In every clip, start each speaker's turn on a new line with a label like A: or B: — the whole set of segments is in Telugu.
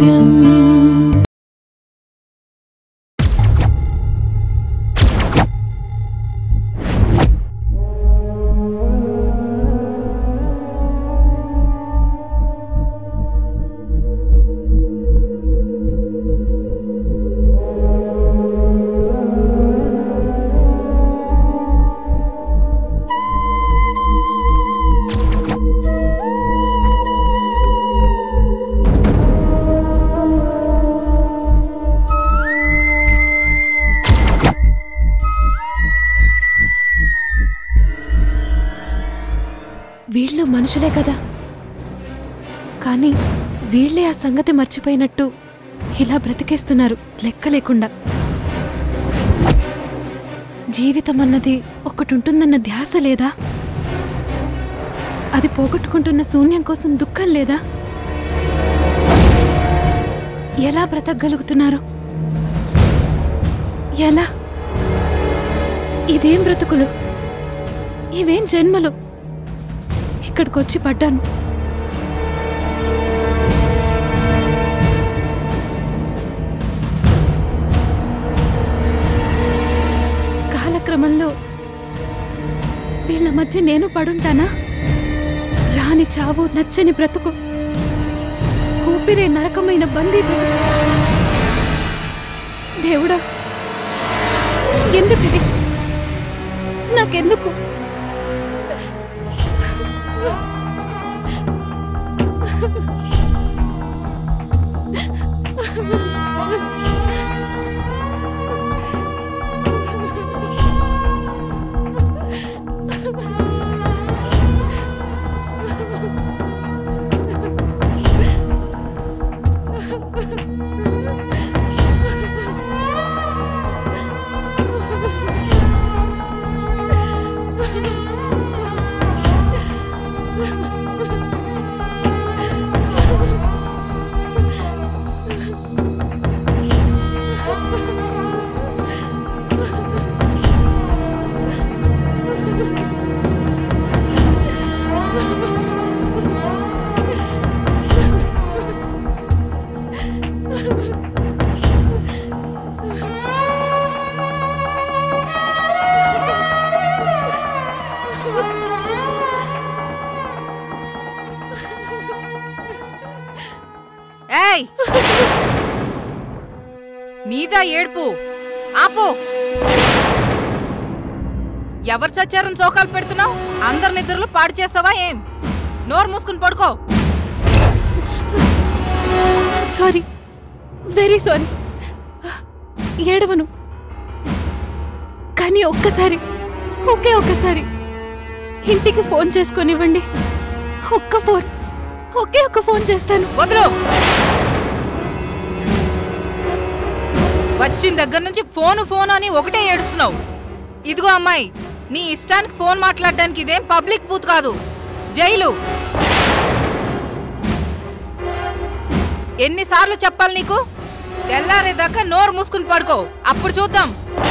A: సత్యం
B: వీళ్ళు మనుషులే కదా కానీ వీళ్ళే ఆ సంగతి మర్చిపోయినట్టు ఇలా బ్రతికేస్తున్నారు లెక్క లేకుండా జీవితం అన్నది ఒకటి ఉంటుందన్న ధ్యాస లేదా అది పోగొట్టుకుంటున్న శూన్యం కోసం దుఃఖం లేదా ఎలా బ్రతకగలుగుతున్నారు ఎలా ఇదేం బ్రతుకులు ఇవేం జన్మలు ఇక్కడికి వచ్చి పడ్డాను కాలక్రమంలో వీళ్ళ మధ్య నేను పడుంటానా రాని చావు నచ్చని బ్రతుకు ఊపిరే నరకమైన బందీ బ్రతుకు దేవుడా ఎందుకు ఇది నాకెందుకు
C: ఏయ్ నీదా ఏడుపు ఆపు ఎవరు చచ్చారని సోకాలు పెడుతున్నావు అందరి నిద్రలు పాడు చేస్తావా ఏం నోరు మూసుకుని పడుకో
B: సారీ వెరీ సారీ ఏడవను కానీ ఒక్కసారి ఒకే ఒక్కసారి ఇంటికి ఫోన్ చేసుకొనివ్వండి ఒక్క ఫోన్ ఒకే ఒక్క ఫోన్ చేస్తాను
C: వదులు వచ్చిన దగ్గర నుంచి ఫోను ఫోను అని ఒకటే ఏడుస్తున్నావు ఇదిగో అమ్మాయి నీ ఇష్టానికి ఫోన్ మాట్లాడడానికి ఇదేం పబ్లిక్ బూత్ కాదు జైలు ఎన్నిసార్లు చెప్పాలి నీకు తెల్లారేదాకా నోరు మూసుకుని పడుకో అప్పుడు చూద్దాం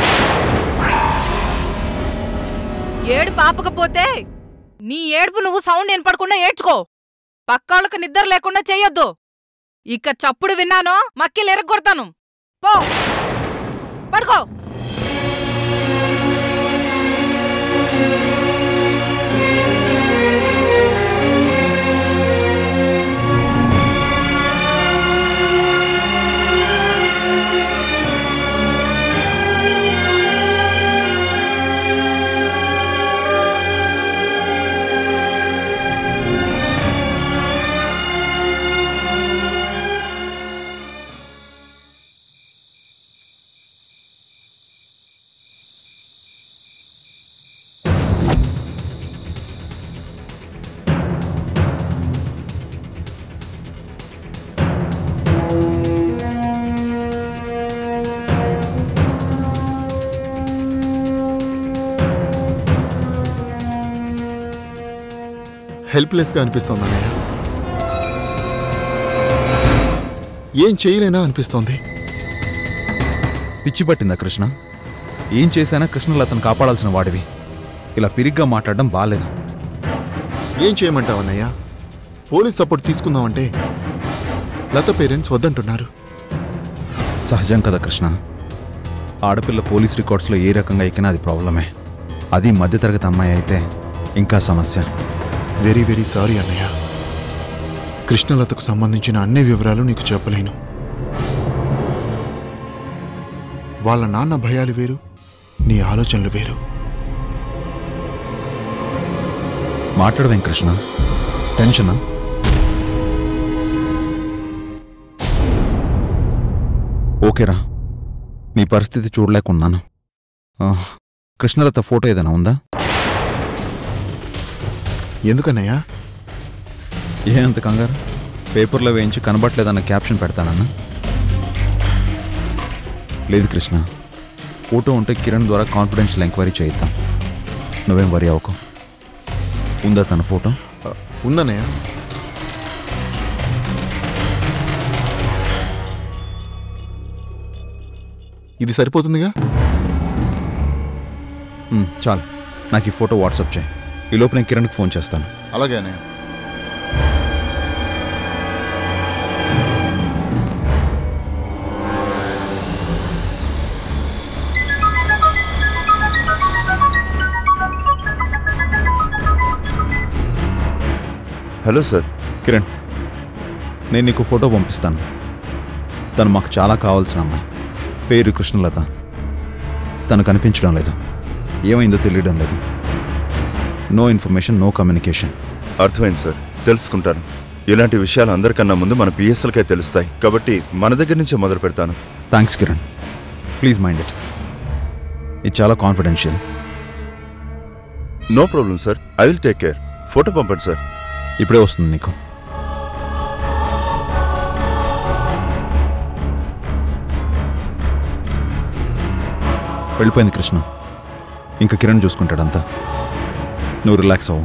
C: ఏడు పాపకపోతే నీ ఏడుపు నువ్వు సౌండ్ వినపడకుండా ఏడ్చుకో పక్కాళ్ళకు నిద్ర లేకుండా చెయ్యొద్దు ఇక చప్పుడు విన్నానో మక్కిలు ఎరగొడతాను పో పడుకో
D: హెల్ప్లెస్గా అనిపిస్తోంది అన్నయ్య ఏం చేయలేనా అనిపిస్తోంది
E: పిచ్చి పట్టిందా కృష్ణ ఏం చేశానా కృష్ణలు అతను కాపాడాల్సిన వాడివి ఇలా పిరిగ్గా మాట్లాడడం బాలేదు
D: ఏం చేయమంటావు అన్నయ్య పోలీస్ సపోర్ట్ తీసుకుందామంటే లత పేరెంట్స్ వద్దంటున్నారు
E: సహజం కదా కృష్ణ ఆడపిల్ల పోలీస్ రికార్డ్స్లో ఏ రకంగా ఎక్కినా అది ప్రాబ్లమే అది మధ్యతరగతి అమ్మాయి అయితే ఇంకా సమస్య
D: వెరీ వెరీ సారీ అన్నయ్య కృష్ణలతకు సంబంధించిన అన్ని వివరాలు నీకు చెప్పలేను వాళ్ళ నాన్న భయాలు వేరు నీ ఆలోచనలు వేరు
E: మాట్లాడవేం కృష్ణ టెన్షనా ఓకేరా నీ పరిస్థితి చూడలేకున్నాను ఆ, కృష్ణలత ఫోటో ఏదైనా ఉందా
D: ఎందుకన్నయ్య
E: ఏ అంత కంగారు పేపర్లో వేయించి కనబట్లేదన్న క్యాప్షన్ పెడతానన్నా లేదు కృష్ణ ఫోటో ఉంటే కిరణ్ ద్వారా కాన్ఫిడెన్షియల్ ఎంక్వైరీ చేయిద్దాం నువ్వేం వరి అవ్వకు ఉందా తన ఫోటో
D: ఆ, ఉందన్నయ్య ఇది సరిపోతుందిగా
E: ఉమ్, చాలు నాకు ఈ ఫోటో వాట్సాప్ చేయి ఈ లోపు నేను కిరణ్కి ఫోన్ చేస్తాను
D: అలాగే అన్నయ్య
A: హలో సార్
E: కిరణ్ నేను నీకు ఫోటో పంపిస్తాను తను మాకు చాలా కావాల్సిన అమ్మాయి పేరు కృష్ణలత తను కనిపించడం లేదు ఏమైందో తెలియడం లేదు నో ఇన్ఫర్మేషన్ నో కమ్యూనికేషన్
A: అర్థమైంది సార్ తెలుసుకుంటాను ఇలాంటి విషయాలు అందరికన్నా ముందు మన పిఎస్ఎల్కే తెలుస్తాయి కాబట్టి మన దగ్గర నుంచే మొదలు పెడతాను
E: thanks Kiran please mind it ఇది చాలా confidential
A: no problem sir I will take care photo పంపండి సార్
E: ఇప్పుడే వస్తుంది నీకు వెళ్ళిపోయింది కృష్ణ ఇంకా కిరణ్ చూసుకుంటాడంతా నువ్వు రిలాక్స్ అవ్వు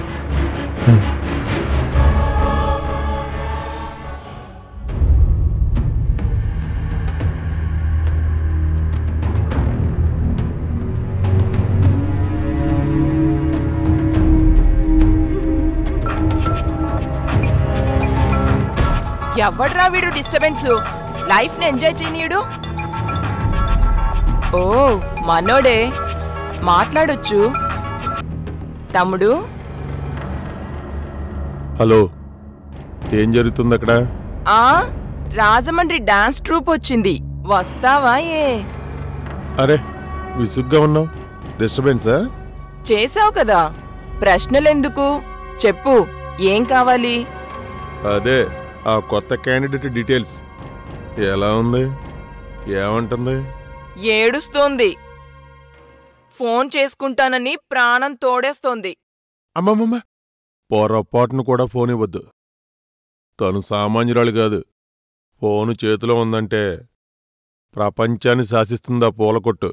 F: ఎవడ్రా వీడు డిస్టర్బెన్స్ లైఫ్ ని ఎంజాయ్ చేయనీయుడు ఓ మనోడే మాట్లాడొచ్చు తమ్ముడు
G: హలో ఏం జరుగుతుంది అక్కడ
F: ఆ రాజమండ్రి డాన్స్ ట్రూప్ వచ్చింది వస్తావా ఏ
G: అరే విసుగ్గా ఉన్నావు డిస్టర్బెన్సా
F: చేసావు కదా ప్రశ్నలెందుకు చెప్పు ఏం కావాలి
G: అదే ఆ కొత్త క్యాండిడేట్ డీటెయిల్స్ ఎలా ఉంది ఏమంటుంది
F: ఏడుస్తోంది ఫోన్ చేసుకుంటానని ప్రాణం తోడేస్తోంది
G: అమ్మమ్మమ్మ పొరపాటును కూడా ఫోన్ ఇవ్వద్దు తను సామాన్యురాలు కాదు ఫోను చేతిలో ఉందంటే ప్రపంచాన్ని శాసిస్తుందా పూలకొట్టు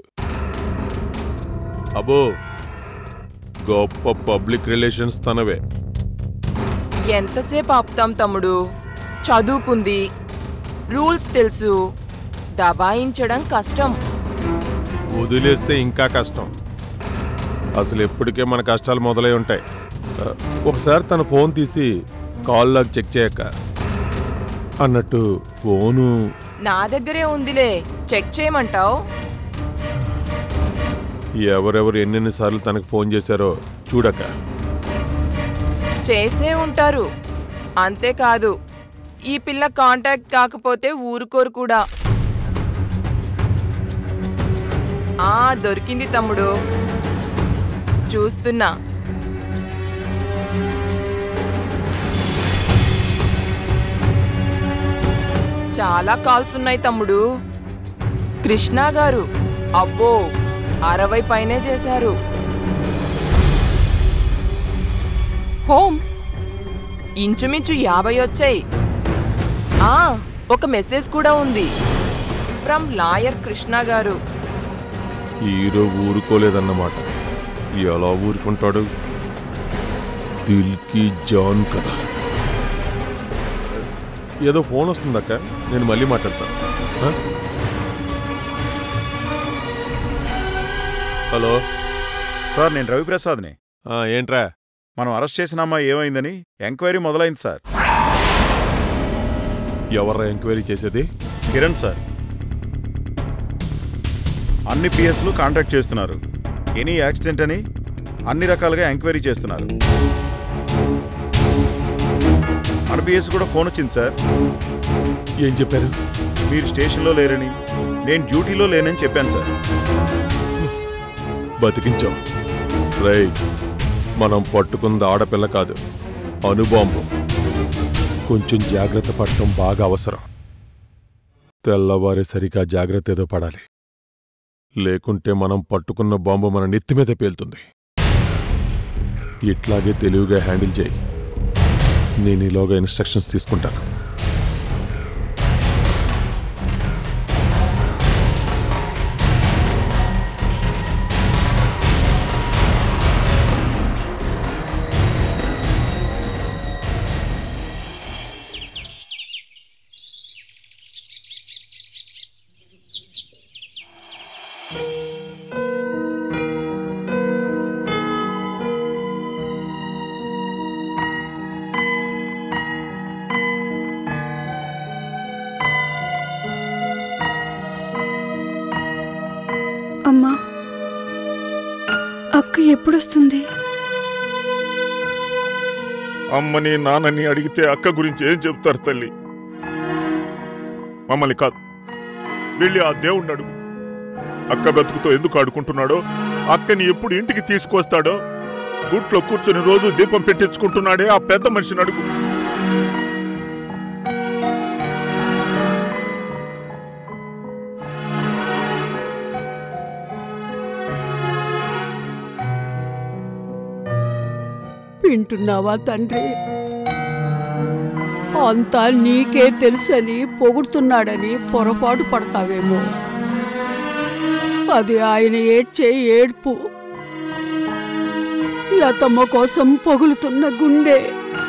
G: అబో గొప్ప పబ్లిక్ రిలేషన్స్ తనవే
F: ఎంతసేపు ఆపుతాం తమ్ముడు చదువుకుంది రూల్స్ తెలుసు దబాయించడం కష్టం
G: వదిలేస్తే ఇంకా కష్టం అసలు ఎప్పటికే మన కష్టాలు మొదలై ఉంటాయి ఆ, ఒకసారి తన ఫోన్ తీసి కాల్ లాగ్ చెక్ చేయక అన్నట్టు ఫోను
F: నా దగ్గరే ఉందిలే చెక్ చేయమంటావు
G: ఎవరెవరు ఎన్నెన్నిసార్లు తనకు ఫోన్ చేశారో చూడక
F: చేసే ఉంటారు అంతేకాదు ఈ పిల్ల కాంటాక్ట్ కాకపోతే ఊరుకోరు కూడా ఆ దొరికింది తమ్ముడు చూస్తున్నా చాలా కాల్స్ ఉన్నాయి తమ్ముడు కృష్ణ గారు అబ్బో అరవై పైనే చేశారు హోమ్ ఇంచుమించు యాభై వచ్చాయి ఆ ఒక మెసేజ్ కూడా ఉంది ఫ్రమ్ లాయర్ కృష్ణ గారు
G: హీరో ఊరుకోలేదన్నమాట ఎలా ఊరుకుంటాడు దిల్కి జాన్ కదా ఏదో ఫోన్ వస్తుందక్క నేను మళ్ళీ మాట్లాడతాను ఆ? హలో
H: సార్ నేను రవిప్రసాద్ని
G: ఆ, ఏంట్రా
H: మనం అరెస్ట్ చేసిన అమ్మాయి ఏమైందని ఎంక్వైరీ మొదలైంది సార్
G: ఎవరు ఎంక్వైరీ చేసేది
H: కిరణ్ సార్ అన్ని పిఎస్లు కాంటాక్ట్ చేస్తున్నారు ఎనీ యాక్సిడెంట్ అని అన్ని రకాలుగా ఎంక్వైరీ చేస్తున్నారు మన పిఎస్ కూడా ఫోన్ వచ్చింది సార్
G: ఏం చెప్పారు
H: మీరు స్టేషన్లో లేరని నేను డ్యూటీలో లేనని చెప్పాను సార్
G: బతికించాం రై మనం పట్టుకుంది ఆడపిల్ల కాదు అణుబాంబు కొంచెం జాగ్రత్త పడటం బాగా అవసరం తెల్లవారేసరిగా జాగ్రత్త ఏదో పడాలి లేకుంటే మనం పట్టుకున్న బాంబు మన నెత్తి మీద పేలుతుంది ఇట్లాగే తెలివిగా హ్యాండిల్ చేయి నేను ఈలోగా ఇన్స్ట్రక్షన్స్ తీసుకుంటాను
B: అమ్మా అక్క ఎప్పుడొస్తుంది
H: అమ్మని నాన్నని అడిగితే అక్క గురించి ఏం చెప్తారు తల్లి మమ్మల్ని కాదు వెళ్ళి ఆ దేవుణ్ణి అడుగు అక్క బ్రతుకుతో ఎందుకు ఆడుకుంటున్నాడో అక్కని ఎప్పుడు ఇంటికి తీసుకొస్తాడో గుట్లో కూర్చొని రోజు దీపం పెట్టించుకుంటున్నాడే ఆ పెద్ద మనిషిని అడుగు
I: వింటున్నావా తండ్రి అంతా నీకే తెలుసని పొగుడుతున్నాడని పొరపాటు పడతావేమో అది ఆయన ఏడ్చే ఏడ్పు లతమ్మ కోసం పొగులుతున్న గుండె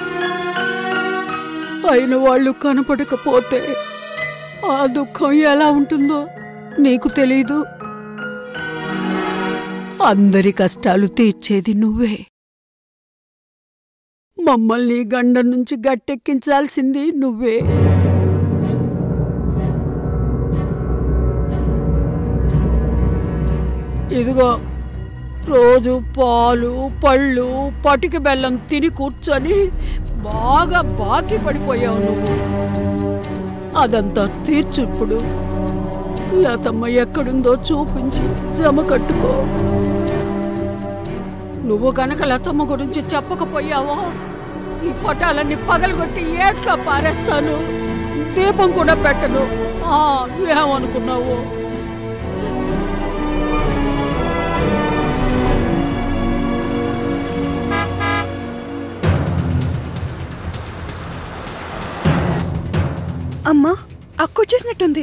I: అయిన వాళ్ళు కనపడకపోతే ఆ దుఃఖం ఎలా ఉంటుందో నీకు తెలీదు అందరి కష్టాలు తీర్చేది నువ్వే మమ్మల్ని గండం నుంచి గట్టెక్కించాల్సింది నువ్వే ఇదిగో రోజు పాలు పళ్ళు పటిక బెల్లం తిని కూర్చొని బాగా బాకీ పడిపోయావు నువ్వు అదంతా తీర్చు ఇప్పుడు లతమ్మ ఎక్కడుందో చూపించి జమ కట్టుకో నువ్వు గనక లతమ్మ గురించి చెప్పకపోయావో ఈ పటాలన్నీ పగలగొట్టి ఏట్లా పారేస్తాను దీపం కూడా పెట్టను ఆ, ఏమనుకున్నావు
B: అమ్మా అక్కొచ్చేసినట్టుంది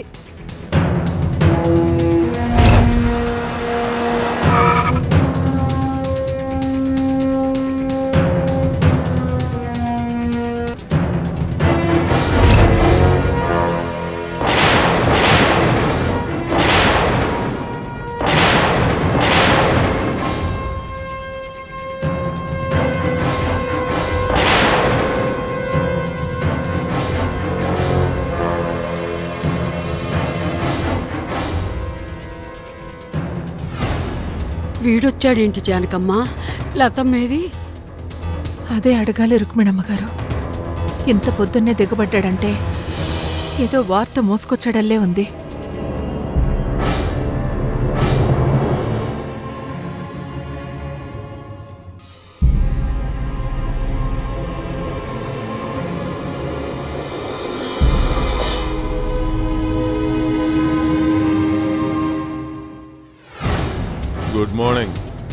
I: వీడొచ్చాడేంటి జానకమ్మ లతమ్మేది
J: అదే అడగాలి రుక్మిణమ్మ గారు ఇంత పొద్దున్నే దిగబడ్డాడంటే ఏదో వార్త మోసుకొచ్చాడల్లే ఉంది
G: గుడ్ మార్నింగ్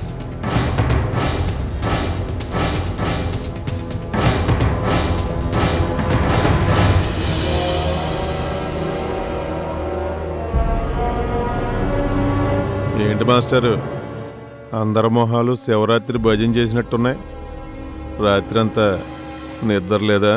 G: ఏంటి మాస్టారు అందరి మొహాలు శివరాత్రి భజన చేసినట్టున్నాయి రాత్రి అంతా నిద్ర లేదా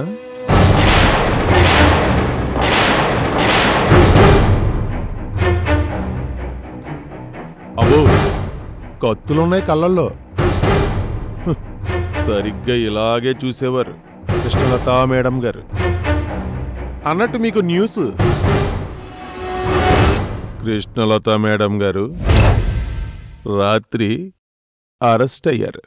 G: అబ్బో కత్తులున్నాయి కళ్ళల్లో హ్, సరిగ్గా ఇలాగే చూసేవారు కృష్ణలతా మేడం గారు అన్నట్టు మీకు న్యూస్ కృష్ణలత మేడం గారు రాత్రి అరెస్ట్ అయ్యారు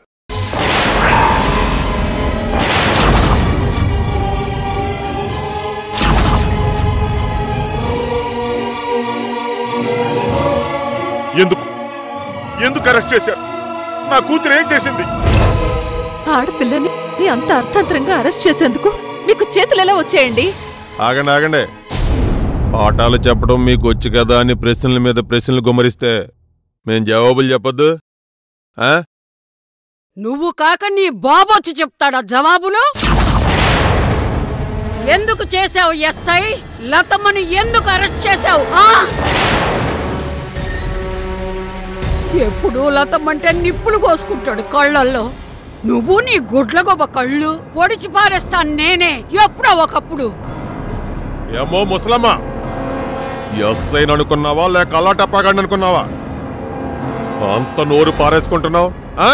H: ఎందుకు ఎందుకు అరెస్ట్ చేశారు నా కూతురు ఏం చేసింది
J: ఆడపిల్లని అంత అర్థాంతరంగా అరెస్ట్ చేసేందుకు మీకు చేతులు ఎలా వచ్చేయండి
G: ఆగండి ఆగండి పాఠాలు చెప్పడం మీకు వచ్చు కదా అని ప్రశ్నల మీద ప్రశ్నలు గుమ్మరిస్తే మేం జవాబులు చెప్పొద్దు ఆ?
I: నువ్వు కాక నీ బాబొచ్చి చెప్తాడా జవాబులు ఎందుకు చేశావు ఎస్ఐ లతమ్మని ఎందుకు అరెస్ట్ చేశావు ఆ? ఎప్పుడు లతమ్మంటే నిప్పులు పోసుకుంటాడు కళ్ళల్లో నువ్వు నీ గుడ్ల గొప్ప కళ్ళు పొడిచి పారేస్తాను నేనే ఎప్పుడో ఒకప్పుడు
G: ఏమో ముసలమ్మ ఎస్ఐని అనుకున్నావా లేక అల్లాటప్పగాడిని అనుకున్నావా అంత నోరు పారేసుకుంటున్నావు ఆ?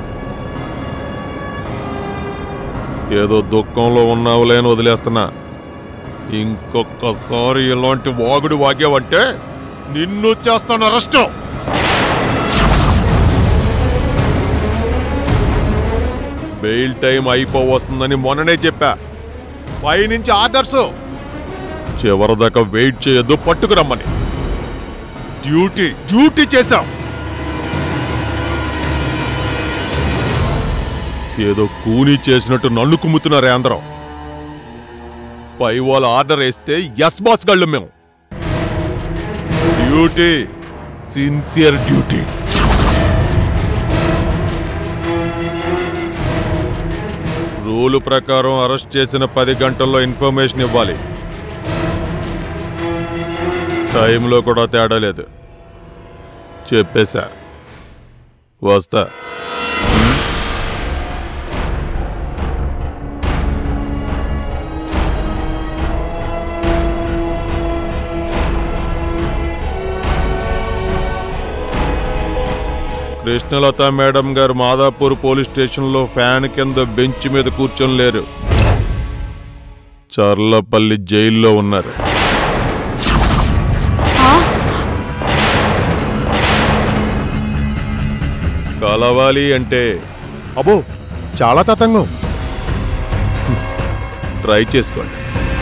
G: ఏదో దుఃఖంలో ఉన్నావులే అని వదిలేస్తున్నా ఇంకొకసారి ఇలాంటి వాగుడు వాగావంటే నిన్ను చేస్తాను అరెస్టు బెయిల్ టైం అయిపోవస్తుందని మొన్ననే చెప్పా పైనుంచి ఆర్డర్స్ చివరిదాకా వెయిట్ చేయొద్దు పట్టుకురమ్మని డ్యూటీ డ్యూటీ చేశాం ఏదో కూనీ చేసినట్టు నన్ను కుమ్ముతున్నారే అందరం పై వాళ్ళ ఆర్డర్ వేస్తే ఎస్ బాస్ గళ్ళు మేము డ్యూటీ సిన్సియర్ డ్యూటీ రూలు ప్రకారం అరెస్ట్ చేసిన పది గంటల్లో ఇన్ఫర్మేషన్ ఇవ్వాలి టైంలో కూడా తేడా లేదు చెప్పేశా వస్తా కృష్ణలత మేడం గారు మాదాపూర్ పోలీస్ స్టేషన్లో ఫ్యాన్ కింద బెంచ్ మీద కూర్చొని లేరు చర్లపల్లి జైల్లో ఉన్నారు కలవాలి అంటే అబో చాలా తతంగం ట్రై చేసుకోండి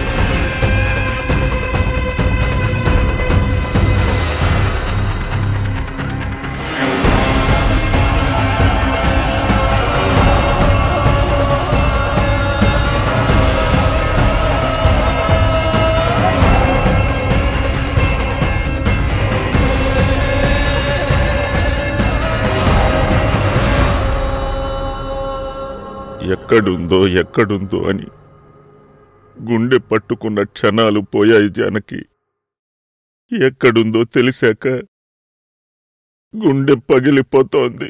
H: ఎక్కడుందో ఎక్కడుందో అని గుండె పట్టుకున్న క్షణాలు పోయాయి జానకి ఎక్కడుందో తెలిసాక గుండె పగిలిపోతోంది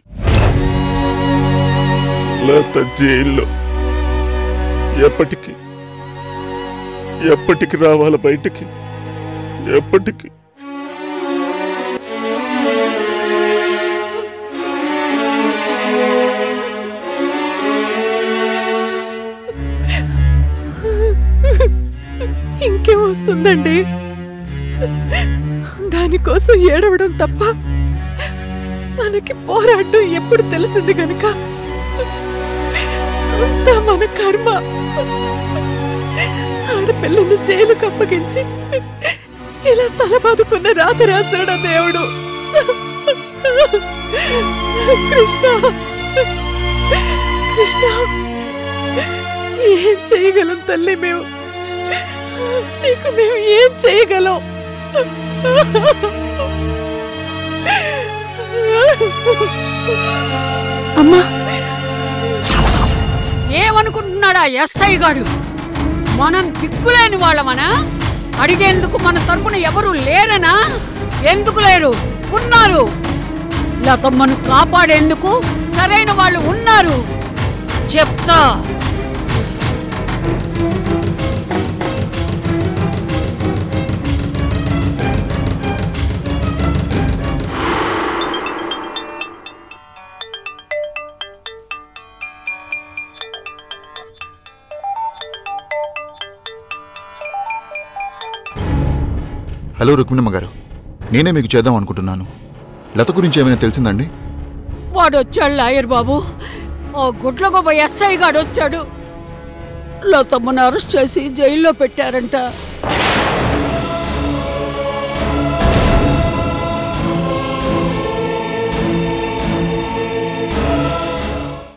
H: లత జైల్లో ఎప్పటికి ఎప్పటికి రావాలి బయటికి ఎప్పటికి
J: ఇంకేం వస్తుందండి దానికోసం ఏడవడం తప్ప మనకి పోరాటం ఎప్పుడు తెలిసింది గనుక అంతా మన కర్మ ఆడపిల్లను జైలుకు అప్పగించి ఇలా తల బాదుకున్న రాత రాశాడు ఆ దేవుడు కృష్ణ కృష్ణ ఏం చేయగలం తల్లి మేము నీకు మేము ఏం చేయగలం
I: అమ్మా ఏమనుకుంటున్నాడా ఎస్ఐ గాడు మనం దిక్కులేని వాళ్ళమనా అడిగేందుకు మన తరపున ఎవరు లేరనా ఎందుకు లేరు ఉన్నారు లతమ్మను కాపాడేందుకు సరైన వాళ్ళు ఉన్నారు చెప్తా
D: హలో రుక్మిణమ్మ గారు నేనే మీకు చేద్దాం అనుకుంటున్నాను లత గురించి ఏమైనా తెలిసిందండి
I: వాడు వచ్చాడు లాయర్ బాబు ఆ గుడ్లగొబ్బ ఎస్ఐ గాడు వచ్చాడు లతమ్మను అరెస్ట్ చేసి జైల్లో పెట్టారంట